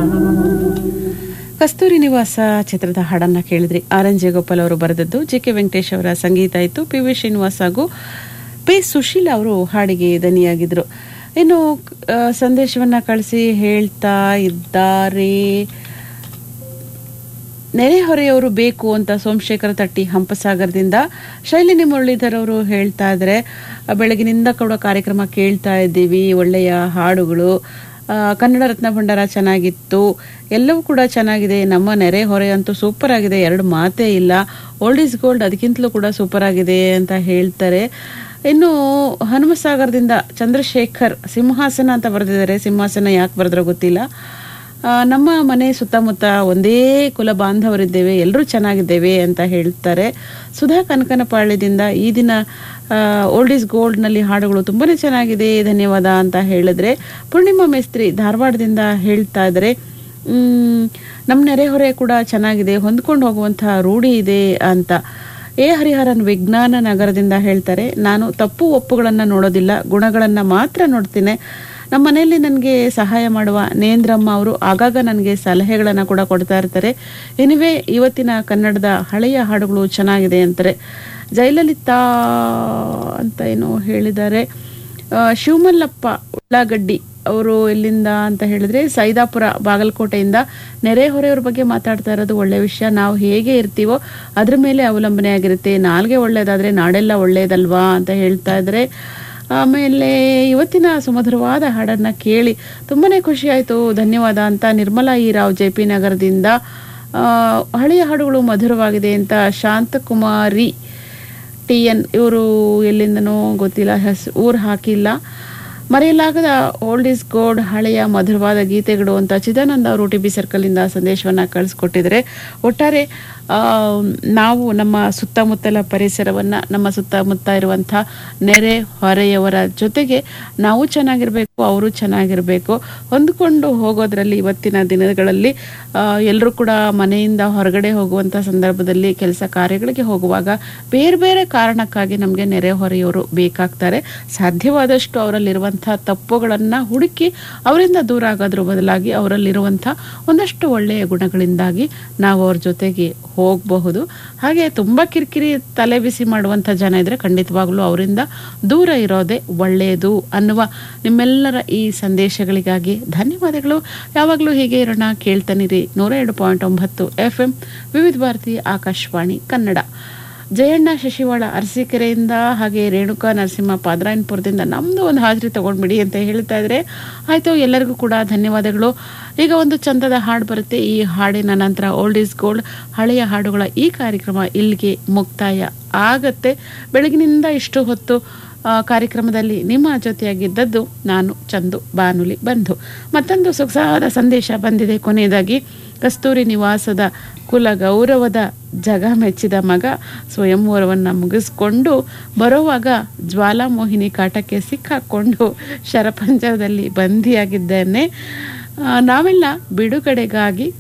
ಕಸ್ತೂರಿ ನಿವಾಸ ಚಿತ್ರದ ಹಾಡನ್ನ ಕೇಳಿದ್ರಿ ಆರ್ ಎನ್ ಜಯಗೋಪಾಲ್ ಅವರು ಬರೆದದ್ದು ಜೆ ಕೆ ವೆಂಕಟೇಶ್ ಅವರ ಸಂಗೀತ ಇತ್ತು ಪಿ ವಿ ಶ್ರೀನಿವಾಸ್ ಹಾಗೂ ಪಿ ಸುಶೀಲ್ ಅವರು ಹಾಡಿಗೆ ದನಿಯಾಗಿದ್ರು ಇನ್ನು ಆ, ಸಂದೇಶವನ್ನ ಕಳಿಸಿ ಹೇಳ್ತಾ ಇದ್ದಾರೆ ನೆರೆಹೊರೆಯವರು ಬೇಕು ಅಂತ ಸೋಮಶೇಖರ ತಟ್ಟಿ ಹಂಪಸಾಗರದಿಂದ ಶೈಲಿನಿ ಮುರಳೀಧರ್ ಅವರು ಹೇಳ್ತಾ ಇದ್ರೆ ಆ, ಬೆಳಗಿನಿಂದ ಕೂಡ ಕಾರ್ಯಕ್ರಮ ಕೇಳ್ತಾ ಇದ್ದೀವಿ ಒಳ್ಳೆಯ ಹಾಡುಗಳು ಆ, ಕನ್ನಡ ರತ್ನ ಭಂಡಾರ ಚೆನ್ನಾಗಿತ್ತು ಎಲ್ಲವೂ ಕೂಡ ಚೆನ್ನಾಗಿದೆ ನಮ್ಮ ನೆರೆಹೊರೆ ಅಂತೂ ಸೂಪರ್ ಆಗಿದೆ ಎರಡು ಮಾತೇ ಇಲ್ಲ ಓಲ್ಡ್ ಈಸ್ ಗೋಲ್ಡ್ ಅದಕ್ಕಿಂತಲೂ ಕೂಡ ಸೂಪರ್ ಆಗಿದೆ ಅಂತ ಹೇಳ್ತಾರೆ ಇನ್ನು ಹನುಮಸಾಗರದಿಂದ ಚಂದ್ರಶೇಖರ್ ಸಿಂಹಾಸನ ಅಂತ ಬರೆದಿದ್ದಾರೆ ಸಿಂಹಾಸನ ಯಾಕೆ ಬರೆದ್ರೋ ಗೊತ್ತಿಲ್ಲ ಆ, ನಮ್ಮ ಮನೆ ಸುತ್ತಮುತ್ತ ಒಂದೇ ಕುಲ ಬಾಂಧವರಿದ್ದೇವೆ ಎಲ್ಲರೂ ಚೆನ್ನಾಗಿದ್ದೇವೆ ಅಂತ ಹೇಳ್ತಾರೆ ಸುಧಾ ಕನಕನಪಾಳ್ಯದಿಂದ ಈ ದಿನ ಓಲ್ಡ್ ಈಸ್ ಗೋಲ್ಡ್ನಲ್ಲಿ ಹಾಡುಗಳು ತುಂಬಾನೇ ಚೆನ್ನಾಗಿದೆ ಧನ್ಯವಾದ ಅಂತ ಹೇಳಿದ್ರೆ ಪೂರ್ಣಿಮಾ ಮೇಸ್ತ್ರಿ ಧಾರವಾಡದಿಂದ ಹೇಳ್ತಾ ಇದ್ದಾರೆ ಮ್, ನಮ್ಮ ನೆರೆಹೊರೆ ಕೂಡ ಚೆನ್ನಾಗಿದೆ ಹೊಂದ್ಕೊಂಡು ಹೋಗುವಂತಹ ರೂಢಿ ಇದೆ ಅಂತ ಎ ಹರಿಹರನ್ ವಿಜ್ಞಾನ ನಗರದಿಂದ ಹೇಳ್ತಾರೆ ನಾನು ತಪ್ಪು ಒಪ್ಪುಗಳನ್ನು ನೋಡೋದಿಲ್ಲ ಗುಣಗಳನ್ನು ಮಾತ್ರ ನೋಡ್ತೀನಿ ನಮ್ಮ ಮನೆಯಲ್ಲಿ ನನಗೆ ಸಹಾಯ ಮಾಡುವ ನೇಂದ್ರಮ್ಮ ಅವರು ಆಗಾಗ ನನಗೆ ಸಲಹೆಗಳನ್ನು ಕೂಡ ಕೊಡ್ತಾ ಇರ್ತಾರೆ ಎನಿವೆ ಇವತ್ತಿನ ಕನ್ನಡದ ಹಳೆಯ ಹಾಡುಗಳು ಚೆನ್ನಾಗಿದೆ ಅಂತಾರೆ ಜಯಲಲಿತಾ ಅಂತ ಏನೋ ಹೇಳಿದ್ದಾರೆ ಆ, ಶಿವಮಲ್ಲಪ್ಪ ಉಳ್ಳಾಗಡ್ಡಿ ಅವರು ಎಲ್ಲಿಂದ ಅಂತ ಹೇಳಿದ್ರೆ ಸೈದಾಪುರ ಬಾಗಲಕೋಟೆಯಿಂದ ನೆರೆಹೊರೆಯವ್ರ ಬಗ್ಗೆ ಮಾತಾಡ್ತಾ ಇರೋದು ಒಳ್ಳೆ ವಿಷಯ ನಾವು ಹೇಗೆ ಇರ್ತೀವೋ ಅದ್ರ ಮೇಲೆ ಅವಲಂಬನೆ ಆಗಿರುತ್ತೆ ನಾಲ್ಗೆ ಒಳ್ಳೇದಾದ್ರೆ ನಾಡೆಲ್ಲ ಒಳ್ಳೇದಲ್ವಾ ಅಂತ ಹೇಳ್ತಾ ಇದ್ರೆ ಆಮೇಲೆ ಇವತ್ತಿನ ಸುಮಧುರವಾದ ಹಾಡನ್ನ ಕೇಳಿ ತುಂಬಾನೇ ಖುಷಿ ಆಯ್ತು ಧನ್ಯವಾದ ಅಂತ ನಿರ್ಮಲಾ ಈ ರಾವ್ ಜೆ ಪಿ ನಗರದಿಂದ ಆ, ಹಳೆಯ ಹಾಡುಗಳು ಮಧುರವಾಗಿದೆ ಅಂತ ಶಾಂತಕುಮಾರಿ ಟಿ ಎನ್ ಇವರು ಎಲ್ಲಿಂದನೋ ಗೊತ್ತಿಲ್ಲ ಹೆಸ್ ಊರು ಹಾಕಿಲ್ಲ ಮರೆಯಲಾಗದ ಓಲ್ಡ್ ಇಸ್ ಗೋಲ್ಡ್ ಹಳೆಯ ಮಧುರವಾದ ಗೀತೆಗಳು ಅಂತ ಚಿದಾನಂದ ಅವರು ಟಿ ಬಿ ಸರ್ಕಲಿಂದ ಸಂದೇಶವನ್ನ ಕಳಿಸ್ಕೊಟ್ಟಿದ್ದಾರೆ ಒಟ್ಟಾರೆ ಆ, ನಾವು ನಮ್ಮ ಸುತ್ತಮುತ್ತಲ ಪರಿಸರವನ್ನ ನಮ್ಮ ಸುತ್ತಮುತ್ತ ಇರುವಂಥ ನೆರೆ ಹೊರೆಯವರ ಜೊತೆಗೆ ನಾವು ಚೆನ್ನಾಗಿರ್ಬೇಕು ಅವರು ಚೆನ್ನಾಗಿರ್ಬೇಕು ಹೊಂದ್ಕೊಂಡು ಹೋಗೋದ್ರಲ್ಲಿ ಇವತ್ತಿನ ದಿನಗಳಲ್ಲಿ ಎಲ್ಲರೂ ಕೂಡ ಮನೆಯಿಂದ ಹೊರಗಡೆ ಹೋಗುವಂಥ ಸಂದರ್ಭದಲ್ಲಿ ಕೆಲಸ ಕಾರ್ಯಗಳಿಗೆ ಹೋಗುವಾಗ ಬೇರೆ ಬೇರೆ ಕಾರಣಕ್ಕಾಗಿ ನಮಗೆ ನೆರೆಹೊರೆಯವರು ಬೇಕಾಗ್ತಾರೆ ಸಾಧ್ಯವಾದಷ್ಟು ಅವರಲ್ಲಿರುವಂಥ ತಪ್ಪುಗಳನ್ನು ಹುಡುಕಿ ಅವರಿಂದ ದೂರ ಆಗೋದ್ರ ಬದಲಾಗಿ ಅವರಲ್ಲಿರುವಂಥ ಒಂದಷ್ಟು ಒಳ್ಳೆಯ ಗುಣಗಳಿಂದಾಗಿ ನಾವು ಅವ್ರ ಜೊತೆಗೆ ಹೋಗಬಹುದು ಹಾಗೆ ತುಂಬ ಕಿರಿಕಿರಿ ತಲೆ ಬಿಸಿ ಮಾಡುವಂಥ ಜನ ಇದ್ರೆ ಖಂಡಿತವಾಗ್ಲೂ ಅವರಿಂದ ದೂರ ಇರೋದೇ ಒಳ್ಳೆಯದು ಅನ್ನುವ ನಿಮ್ಮೆಲ್ಲರ ಈ ಸಂದೇಶಗಳಿಗಾಗಿ ಧನ್ಯವಾದಗಳು ಯಾವಾಗಲೂ ಹೀಗೆ ಇರೋಣ ಕೇಳ್ತಾನಿರಿ ನೂರ ಎರಡು ಪಾಯಿಂಟ್ ಒಂಬತ್ತು ಎಫ್ ಎಂ ವಿವಿಧ ಭಾರತಿ ಆಕಾಶವಾಣಿ ಕನ್ನಡ ಜಯಣ್ಣ ಶಶಿವಾಳ ಅರಸೀಕೆರೆಯಿಂದ ಹಾಗೆ ರೇಣುಕಾ ನರಸಿಂಹ ಪಾದರಾಯನಪುರದಿಂದ ನಮ್ದು ಒಂದು ಹಾಜರಿ ತಗೊಂಡ್ಬಿಡಿ ಅಂತ ಹೇಳ್ತಾ ಇದ್ರೆ ಆಯ್ತು ಎಲ್ಲರಿಗೂ ಕೂಡ ಧನ್ಯವಾದಗಳು ಈಗ ಒಂದು ಚಂದದ ಹಾಡು ಬರುತ್ತೆ ಈ ಹಾಡಿನ ನಂತರ ಓಲ್ಡ್ ಈಸ್ ಗೋಲ್ಡ್ ಹಳೆಯ ಹಾಡುಗಳ ಈ ಕಾರ್ಯಕ್ರಮ ಇಲ್ಲಿಗೆ ಮುಕ್ತಾಯ ಆಗತ್ತೆ ಬೆಳಗಿನಿಂದ ಇಷ್ಟು ಹೊತ್ತು ಆ, ಕಾರ್ಯಕ್ರಮದಲ್ಲಿ ನಿಮ್ಮ ಜೊತೆಯಾಗಿದ್ದದ್ದು ನಾನು ಚಂದು ಬಾನುಲಿ ಬಂಧು ಮತ್ತೊಂದು ಸೊಗಸಾದ ಸಂದೇಶ ಬಂದಿದೆ ಕೊನೆಯದಾಗಿ ಕಸ್ತೂರಿ ನಿವಾಸದ ಕುಲ ಗೌರವದ ಜಗ ಮೆಚ್ಚಿದ ಮಗ ಸ್ವಯಂವರವನ್ನು ಮುಗಿಸ್ಕೊಂಡು ಬರುವಾಗ ಜ್ವಾಲಾಮೋಹಿನಿ ಕಾಟಕ್ಕೆ ಸಿಕ್ಕಾಕೊಂಡು ಶರಪಂಜರದಲ್ಲಿ ಬಂದಿಯಾಗಿದ್ದೇನೆ ಆ, ನಾವೆಲ್ಲ ಬಿಡುಗಡೆಗಾಗಿ